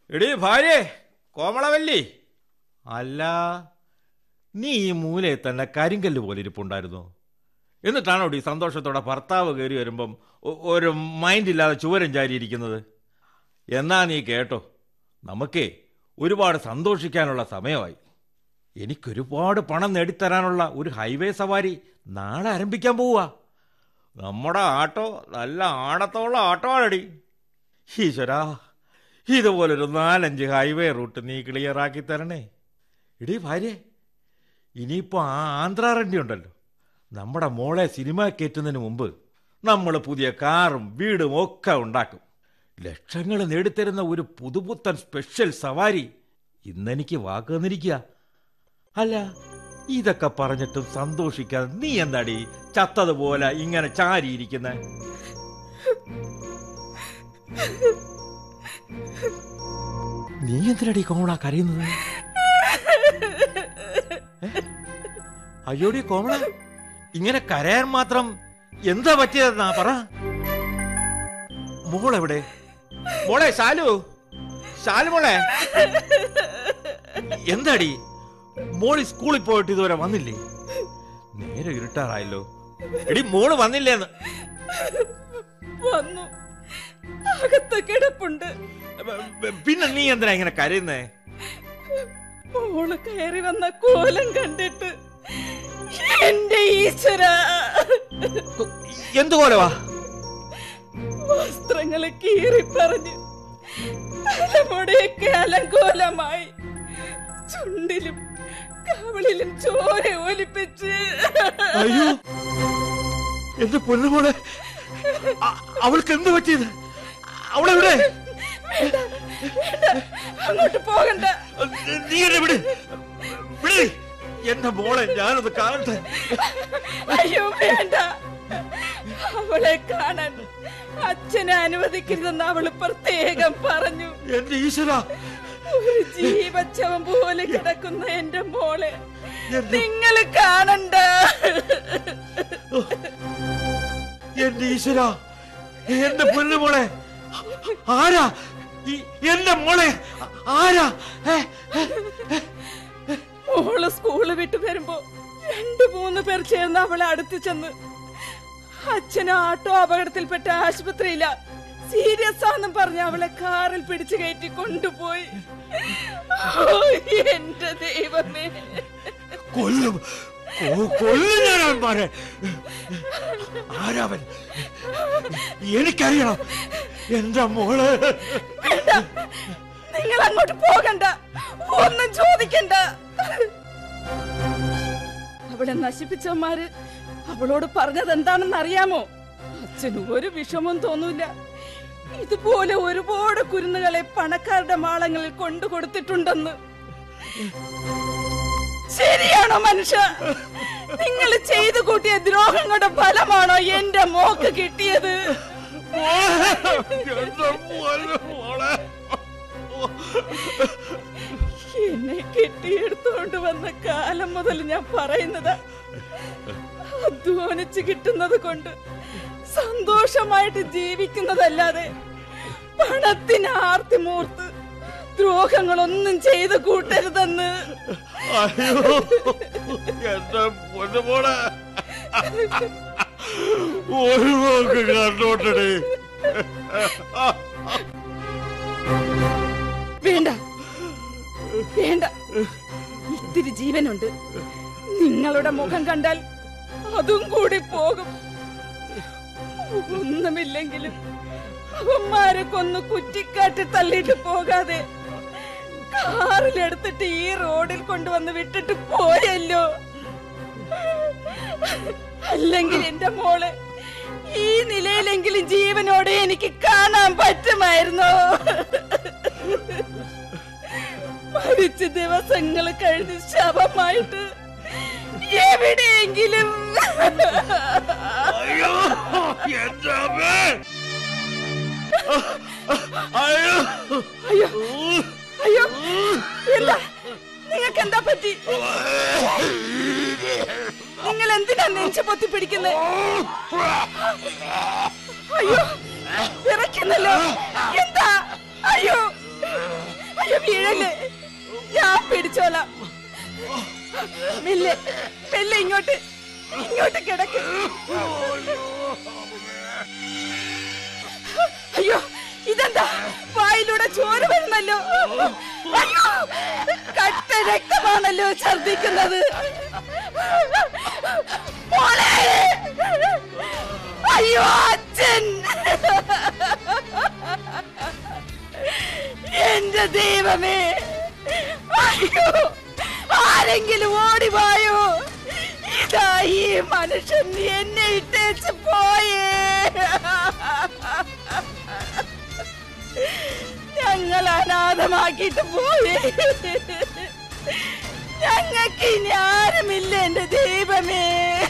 എടീ ഭാര്യേ കോമളവല്ലി അല്ല നീ ഈ മൂലയിൽ തന്നെ കരിങ്കല്ല് പോലെ ഇരിപ്പുണ്ടായിരുന്നു എന്നിട്ടാണോ ഈ സന്തോഷത്തോടെ ഭർത്താവ് കയറി വരുമ്പം ഒ- ഒരു മൈൻഡ് ഇല്ലാതെ ചുവരം ചാരിയിരിക്കുന്നത് എന്നാ നീ കേട്ടോ നമുക്കേ ഒരുപാട് സന്തോഷിക്കാനുള്ള സമയമായി എനിക്കൊരുപാട് പണം നേടിത്തരാനുള്ള ഒരു ഹൈവേ സവാരി നാളെ ആരംഭിക്കാൻ പോവുക നമ്മുടെ ആട്ടോ നല്ല ആടത്തോളം ആട്ടോ ആണടി ഈശ്വരാ ഇതുപോലൊരു നാലഞ്ച് ഹൈവേ റൂട്ട് നീ ക്ലിയർ ആക്കി തരണേ ഇടീ ഭാര്യ ഇനിയിപ്പോൾ ആ ആന്ധ്രാറണ്ടി ഉണ്ടല്ലോ നമ്മുടെ മോളെ സിനിമ കയറ്റുന്നതിന് മുമ്പ് നമ്മൾ പുതിയ കാറും വീടും ഒക്കെ ഉണ്ടാക്കും ലക്ഷങ്ങൾ നേടിത്തരുന്ന ഒരു പുതുപുത്തൻ സ്പെഷ്യൽ സവാരി ഇന്നെനിക്ക് വാക്ക് തന്നിരിക്കുക അല്ല ഇതൊക്കെ പറഞ്ഞിട്ടും സന്തോഷിക്കാതെ നീ എന്താടി ചത്തതുപോലെ ഇങ്ങനെ ചാരിയിരിക്കുന്നെ നീ എന്തിനടി കോമള കരയുന്നത് ഏ? അയ്യോടി കോമള ഇങ്ങനെ കരയാൻ മാത്രം എന്താ പറ്റിയതെന്നാ പറ മോളെവിടെ മോളെ ശാലു ശാലു മോളെ എന്താടി മോളി സ്കൂളിൽ പോയിട്ട് ഇതുവരെ വന്നില്ലേ നേരെ ഇരുട്ടാറായല്ലോ എടി മോള് വന്നില്ലേന്ന് വന്നു അകത്ത് കിടപ്പുണ്ട് പിന്നെ നീ എന്തിനാ ഇങ്ങനെ കരയുന്നേ മോള് കയറി വന്ന കോലം കണ്ടിട്ട് എന്റെ ഈശ്വര എന്ത് കോലവാ വസ്ത്രങ്ങള് കീറി പറഞ്ഞ് തലമുടിയൊക്കെ അലങ്കോലമായി ചുണ്ടിലും കവളിലും ചോര ഒലിപ്പിച്ച് അയ്യോ എന്റെ പൊന്നുമോളെ അ- അവൾക്ക് എന്ത് പറ്റിയത് അവളെവിടെ വേണ്ട, വേണ്ട, അങ്ങോട്ട് പോകണ്ട നീ എന്നെ വിട് വിട് എന്റെ മോളെ ഞാനത് കാണട്ടെ അയ്യോ വേണ്ട അവളെ കാണാൻ അച്ഛനെ അനുവദിക്കരുതെന്ന് അവള് പ്രത്യേകം പറഞ്ഞു എന്റെ ഈശ്വര ഒരു ജീവച്ചവം പോലെ കിടക്കുന്ന എന്റെ മോളെ എന്റെ നിങ്ങൾ കാണണ്ട എന്റെ ഈശ്വര എന്റെ പൊന്നുമോളെ ആരാ ഈ- എന്റെ മോളെ ആരാ ഏ? മോള് സ്കൂള് വിട്ട് വരുമ്പോ രണ്ടു മൂന്ന് പേർ ചേർന്ന് അവളെ അടുത്ത് ചെന്ന് അച്ഛന് ആട്ടോ അപകടത്തിൽപ്പെട്ട ആശുപത്രിയില സീരിയസ് ആണെന്നും പറഞ്ഞ് അവളെ കാറിൽ പിടിച്ചു കയറ്റി കൊണ്ടുപോയി ഓ, എന്റെ ദൈവമേ കൊല്ലും കൊ- കൊല്ലും ഞാൻ അവന്മാരെ ആരാവൻ എനിക്കറിയണം എന്റെ മോള് വേണ്ട നിങ്ങൾ അങ്ങോട്ട് പോകണ്ട ഒന്നും ചോദിക്കണ്ട അവളെ നശിപ്പിച്ചവന്മാര് അവളോട് പറഞ്ഞത് എന്താണെന്ന് അറിയാമോ അച്ഛന് ഒരു വിഷമം തോന്നൂല ഇതുപോലെ ഒരുപാട് കുരുന്നുകളെ പണക്കാരുടെ മാളങ്ങളിൽ കൊണ്ടു കൊടുത്തിട്ടുണ്ടെന്ന് ശരിയാണോ മനുഷ്യ നിങ്ങൾ ചെയ്തു കൂട്ടിയ ദ്രോഹങ്ങളുടെ ഫലമാണോ എന്റെ മോക്ക് കിട്ടിയത് എന്റെ മോള് മോളെ എന്നെ കെട്ടിയെടുത്തോണ്ട് വന്ന കാലം മുതൽ ഞാൻ പറയുന്നത് അധ്വാനിച്ച് കിട്ടുന്നത് കൊണ്ട് സന്തോഷമായിട്ട് ജീവിക്കുന്നതല്ലാതെ പണത്തിന് ആർത്തി മൂർത്ത് ദ്രോഹങ്ങളൊന്നും ചെയ്ത് കൂട്ടരുതെന്ന് അയ്യോ എന്റെ പൊന്നുമോളെ ഒരു നോക്ക് കണ്ടോട്ടടേ വേണ്ട വേണ്ട ഇത്തിരി ജീവനുണ്ട് നിങ്ങളുടെ മുഖം കണ്ടാൽ അതും കൂടി പോകും ഒന്നുമില്ലെങ്കിലും അവന്മാരെ കൊന്ന് കുറ്റിക്കാട്ടി തള്ളിയിട്ട് പോകാതെ കാറിലെടുത്തിട്ട് ഈ റോഡിൽ കൊണ്ടുവന്ന് വിട്ടിട്ട് പോയല്ലോ അല്ലെങ്കിൽ എന്റെ മോളെ ഈ നിലയിലെങ്കിലും ജീവനോടെ എനിക്ക് കാണാൻ പറ്റുമായിരുന്നോ മരിച്ച ദിവസങ്ങൾ കഴിഞ്ഞ് ശവമായിട്ട് എവിടെയെങ്കിലും അയ്യോ എന്റെ അമ്മേ അയ്യോ അയ്യോ അയ്യോ എന്താ നിങ്ങൾക്ക് എന്താ പറ്റി നിങ്ങൾ എന്തിനാ നെഞ്ചു പൊത്തി പിടിക്കുന്നത് അയ്യോ വിറയ്ക്കുന്നല്ലോ എന്താ അയ്യോ വീഴല്ലേ ഞാൻ പിടിച്ചോളാം മെല്ലെ മെല്ലെ ഇങ്ങോട്ട് ഇങ്ങോട്ട് കിടക്ക് അയ്യോ ഇതെന്താ വായിലൂടെ ചോര വരുന്നല്ലോ അയ്യോ കട്ട രക്തമാണല്ലോ ഛർദിക്കുന്നത് മോളെ! അയ്യോ അച്ഛൻ എന്റെ ദൈവമേ അയ്യോ ആരെങ്കിലും ഓടിവായോ ഇതാ ഈ മനുഷ്യൻ എന്നെ ഇട്ടേച്ച് പോയേ ഞങ്ങൾ അനാഥമാക്കിയിട്ട് പോയി ഞങ്ങൾക്ക് ഇനി ആരുമില്ല എന്റെ ദൈവമേ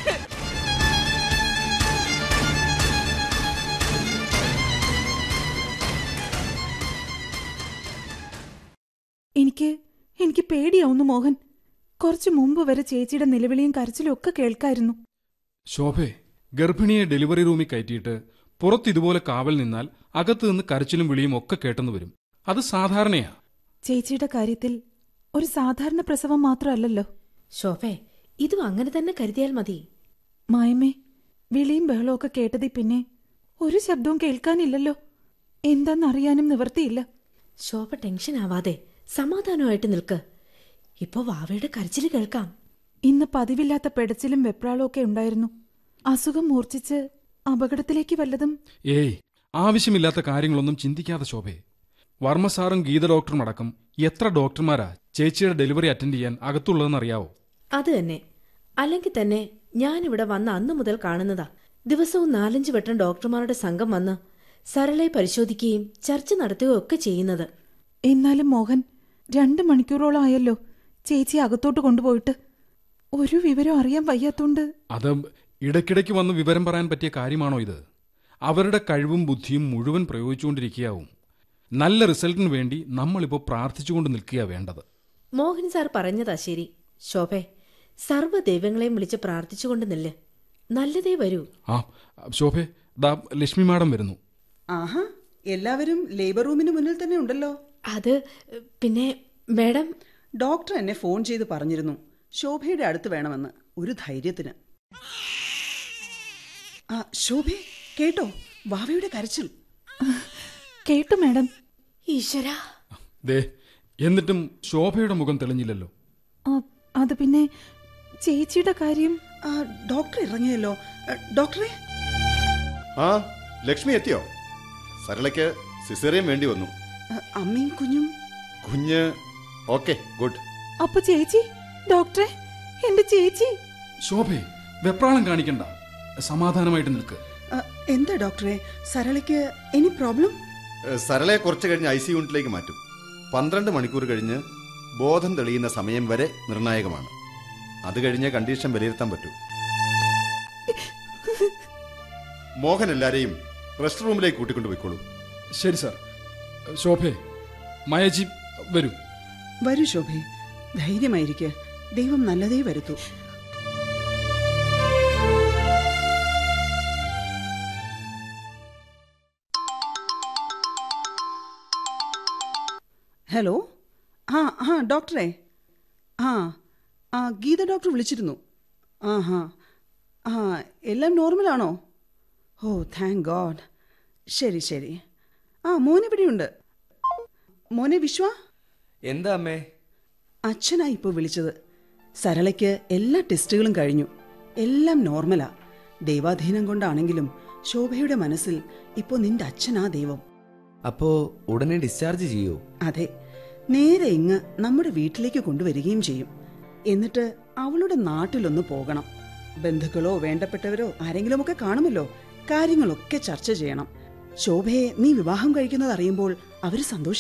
എനിക്ക് എനിക്ക് പേടിയാവുന്നു മോഹൻ കുറച്ചു മുമ്പ് വരെ ചേച്ചിയുടെ നിലവിളിയും കരച്ചിലും ഒക്കെ കേൾക്കായിരുന്നു ശോഭെ ഗർഭിണിയെ ഡെലിവറി റൂമിൽ കയറ്റിയിട്ട് പുറത്ത് ഇതുപോലെ കാവൽ നിന്നാൽ അകത്ത് നിന്ന് കരച്ചിലും വിളിയും ഒക്കെ കേട്ടെന്ന് വരും അത് സാധാരണയാ ചേച്ചിയുടെ കാര്യത്തിൽ ഒരു സാധാരണ പ്രസവം മാത്രമല്ലല്ലോ ശോഭേ ഇതും അങ്ങനെ തന്നെ കരുതിയാൽ മതി മായമ്മേ വിളിയും ബഹളവും ഒക്കെ കേട്ടതിൽ പിന്നെ ഒരു ശബ്ദവും കേൾക്കാനില്ലല്ലോ എന്താന്നറിയാനും നിവർത്തിയില്ല ശോഭ ടെൻഷൻ ആവാതെ സമാധാനമായിട്ട് നിൽക്ക് ഇപ്പോ വാവയുടെ കരച്ചില് കേൾക്കാം ഇന്ന് പതിവില്ലാത്ത പെടച്ചിലും വെപ്രാളും ഒക്കെ ഉണ്ടായിരുന്നു അസുഖം മൂർച്ഛിച്ച് അപകടത്തിലേക്ക് വല്ലതും ഏയ് ആവശ്യമില്ലാത്ത കാര്യങ്ങളൊന്നും ചിന്തിക്കാതെ ശോഭെ വർമ്മ സാറും ഗീത ഡോക്ടറും അടക്കം എത്ര ഡോക്ടർമാരാ ചേച്ചിയുടെ ഡെലിവറി അറ്റൻഡ് ചെയ്യാൻ അകത്തുള്ളതെന്നറിയാവോ അത് തന്നെ അല്ലെങ്കിൽ തന്നെ ഞാനിവിടെ വന്ന അന്നു മുതൽ കാണുന്നതാ ദിവസവും നാലഞ്ച് വട്ടം ഡോക്ടർമാരുടെ സംഘം വന്ന് സരളെ പരിശോധിക്കുകയും ചർച്ച നടത്തുകയും ഒക്കെ ചെയ്യുന്നത് എന്നാലും മോഹൻ രണ്ടു മണിക്കൂറോളം ആയല്ലോ ചേച്ചി അകത്തോട്ട് കൊണ്ടുപോയിട്ട് ഒരു വിവരം അറിയാൻ വയ്യാത്തോണ്ട് അത് ഇടയ്ക്കിടയ്ക്ക് വന്ന് വിവരം പറയാൻ പറ്റിയ കാര്യമാണോ ഇത് അവരുടെ കഴിവും ബുദ്ധിയും മുഴുവൻ പ്രയോഗിച്ചുകൊണ്ടിരിക്കുകയാവും നല്ല റിസൾട്ടിന് വേണ്ടി നമ്മളിപ്പോൾ പ്രാർത്ഥിച്ചുകൊണ്ട് നിൽക്കുക വേണ്ടത് മോഹൻ സാർ പറഞ്ഞതാ ശരി ശോഭേ സർവ്വ ദൈവങ്ങളെയും വിളിച്ച് പ്രാർത്ഥിച്ചുകൊണ്ട് നില്ല് നല്ലതേ വരൂ ആ ശോഭെ ദാ ലക്ഷ്മി മാഡം വരുന്നു ആഹാ എല്ലാവരും ലേബർ റൂമിന് മുന്നിൽ തന്നെ ഉണ്ടല്ലോ അത് പിന്നെ മേഡം ഡോക്ടർ എന്നെ ഫോൺ ചെയ്ത് പറഞ്ഞിരുന്നു ശോഭയുടെ അടുത്ത് വേണമെന്ന് ഒരു ധൈര്യത്തിന് ആ ശോഭെ കേട്ടോ വാവയുടെ കരച്ചിൽ കേട്ടു മാഡം ഈശ്വര ദേ എന്നിട്ടും ശോഭയുടെ മുഖം തെളിഞ്ഞില്ലല്ലോ ആ, അത് പിന്നെ ചേച്ചിയുടെ കാര്യം ആ ഡോക്ടർ ഇറങ്ങിയല്ലോ ആ, ഡോക്ടറെ ആ ലക്ഷ്മി എത്തിയോ സരളയ്ക്ക് സിസേറിയൻ വേണ്ടി വന്നു ആ, അമ്മയും കുഞ്ഞും കുഞ്ഞ് ഓക്കെ ഗുഡ് അപ്പൊ ചേച്ചി ഡോക്ടറെ എന്റെ ചേച്ചി ശോഭെ വെപ്രാളം കാണിക്കണ്ട സമാധാനമായിട്ട് നിൽക്ക് ആ, എന്താ ഡോക്ടറെ സരളയ്ക്ക് എനി പ്രോബ്ലം ഏഹ്, സരളയെ കുറച്ച് കഴിഞ്ഞ് ഐ സി യൂണിറ്റിലേക്ക് മാറ്റും പന്ത്രണ്ട് മണിക്കൂർ കഴിഞ്ഞ് ബോധം തെളിയുന്ന സമയം വരെ നിർണായകമാണ് അത് കഴിഞ്ഞ് കണ്ടീഷൻ വിലയിരുത്താൻ പറ്റൂ മോഹൻ എല്ലാരെയും റെസ്റ്റ് റൂമിലേക്ക് കൂട്ടിക്കൊണ്ടു പോയിക്കോളൂ ശരി സാർ ശോഭെ മയജി വരൂ വരൂ ശോഭെ ധൈര്യമായിരിക്കെ ദൈവം നല്ലതേ വരുത്തൂ ഹലോ ആ ആ ഡോക്ടറെ ആ ആ ഗീത ഡോക്ടർ വിളിച്ചിരുന്നു ആ ഹാ ആ എല്ലാം നോർമലാണോ ഓ താങ്ക് ഗോഡ് ശരി ശരി ആ മോനിവിടെയുണ്ട് മോനെ വിശ്വ എന്താ അമ്മേ അച്ഛനാ ഇപ്പോൾ വിളിച്ചത് സരളയ്ക്ക് എല്ലാ ടെസ്റ്റുകളും കഴിഞ്ഞു എല്ലാം നോർമലാ ദൈവാധീനം കൊണ്ടാണെങ്കിലും ശോഭയുടെ മനസ്സിൽ ഇപ്പോൾ നിന്റെ അച്ഛനാ ദൈവം അപ്പോ ഉടനെ ഡിസ്ചാർജ് ചെയ്യൂ അതെ നേരെ ഇങ്ങ് നമ്മുടെ വീട്ടിലേക്ക് കൊണ്ടുവരികയും ചെയ്യും എന്നിട്ട് അവളുടെ നാട്ടിലൊന്ന് പോകണം ബന്ധുക്കളോ വേണ്ടപ്പെട്ടവരോ ആരെങ്കിലുമൊക്കെ കാണുമല്ലോ കാര്യങ്ങളൊക്കെ ചർച്ച ചെയ്യണം ശോഭയെ നീ വിവാഹം കഴിക്കുന്നത് അറിയുമ്പോൾ അവർ സന്തോഷിക്കും